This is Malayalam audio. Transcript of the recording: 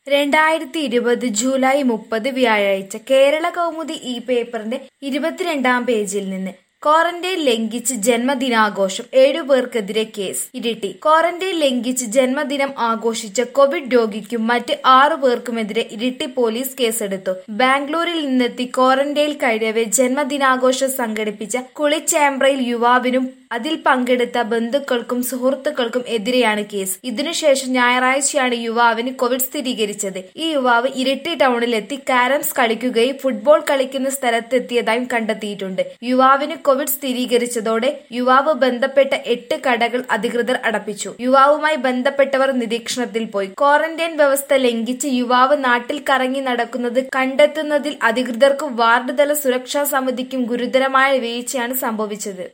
രണ്ടായിരത്തി ഇരുപത് ജൂലൈ മുപ്പത് വ്യാഴാഴ്ച കേരള കൗമുദി ഈ പേപ്പറിന്റെ ഇരുപത്തിരണ്ടാം പേജിൽ നിന്ന് ക്വാറന്റൈൻ ലംഘിച്ച് ജന്മദിനാഘോഷം ഏഴുപേർക്കെതിരെ കേസ് ഇരിട്ടി ക്വാറന്റൈൻ ലംഘിച്ച് ജന്മദിനം ആഘോഷിച്ച കോവിഡ് രോഗിക്കും മറ്റ് ആറു പേർക്കുമെതിരെ ഇരിട്ടി പോലീസ് കേസെടുത്തു ബാംഗ്ലൂരിൽ നിന്നെത്തി ക്വാറന്റൈനിൽ കഴിയവെ ജന്മദിനാഘോഷം സംഘടിപ്പിച്ച കുളിച്ചേമ്പ്രയിൽ യുവാവിനും അതിൽ പങ്കെടുത്ത ബന്ധുക്കൾക്കും സുഹൃത്തുക്കൾക്കും എതിരെയാണ് കേസ് ഇതിനുശേഷം ഞായറാഴ്ചയാണ് യുവാവിന് കോവിഡ് സ്ഥിരീകരിച്ചത് ഈ യുവാവ് ഇരിട്ടി ടൗണിലെത്തി കാരംസ് കളിക്കുകയും ഫുട്ബോൾ കളിക്കുന്ന സ്ഥലത്തെത്തിയതായും കണ്ടെത്തിയിട്ടുണ്ട് യുവാവിന് കോവിഡ് സ്ഥിരീകരിച്ചതോടെ യുവാവ് ബന്ധപ്പെട്ട എട്ട് കടകൾ അധികൃതർ അടപ്പിച്ചു യുവാവുമായി ബന്ധപ്പെട്ടവർ നിരീക്ഷണത്തിൽ പോയി ക്വാറന്റൈൻ വ്യവസ്ഥ ലംഘിച്ച് യുവാവ് നാട്ടിൽ കറങ്ങി നടക്കുന്നത് കണ്ടെത്തുന്നതിൽ അധികൃതർക്കും വാർഡ് തല സുരക്ഷാ സമിതിക്കും ഗുരുതരമായ വീഴ്ചയാണ് സംഭവിച്ചത്